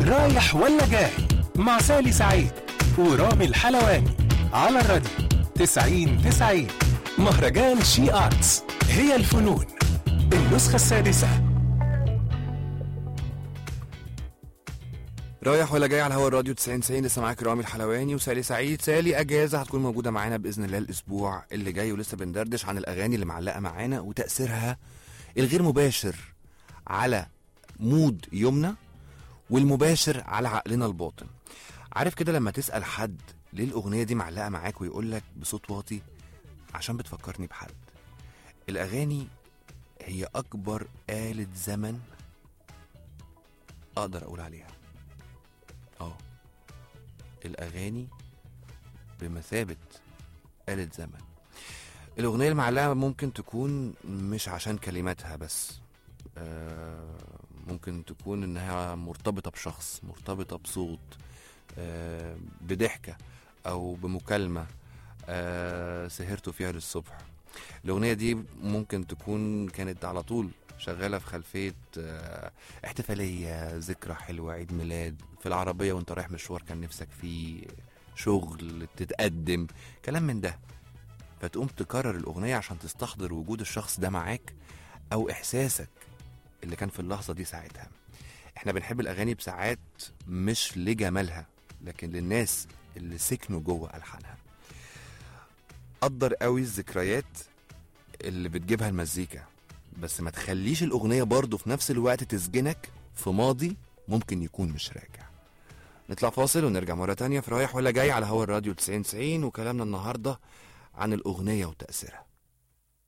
رايح ولا جاي مع سالي سعيد ورامي الحلواني على الراديو 90 90 مهرجان شي آرتس هي الفنون النسخة السادسة رايح ولا جاي على هوا الراديو 90 90 لسه معاك رامي الحلواني وسالي سعيد سالي اجازه هتكون موجوده معانا باذن الله الاسبوع اللي جاي ولسه بندردش عن الاغاني اللي معلقه معانا وتاثيرها الغير مباشر على مود يومنا والمباشر على عقلنا الباطن عارف كده لما تسال حد ليه الاغنيه دي معلقه معاك ويقول لك بصوت واطي عشان بتفكرني بحد الاغاني هي اكبر آلة زمن اقدر اقول عليها اه الاغاني بمثابه آلة زمن الأغنية المعلقة ممكن تكون مش عشان كلماتها بس آه، ممكن تكون إنها مرتبطة بشخص مرتبطة بصوت آه، بضحكة أو بمكالمة آه، سهرت فيها للصبح الأغنية دي ممكن تكون كانت على طول شغالة في خلفية آه، احتفالية ذكرى حلوة عيد ميلاد في العربية وانت رايح مشوار كان نفسك فيه شغل تتقدم كلام من ده فتقوم تكرر الأغنية عشان تستحضر وجود الشخص ده معاك أو إحساسك اللي كان في اللحظة دي ساعتها احنا بنحب الأغاني بساعات مش لجمالها لكن للناس اللي سكنوا جوه ألحانها قدر قوي الذكريات اللي بتجيبها المزيكا بس ما تخليش الأغنية برضه في نفس الوقت تسجنك في ماضي ممكن يكون مش راجع نطلع فاصل ونرجع مرة تانية في رايح ولا جاي على هوا الراديو 90 90 وكلامنا النهاردة عن الأغنية وتأثيرها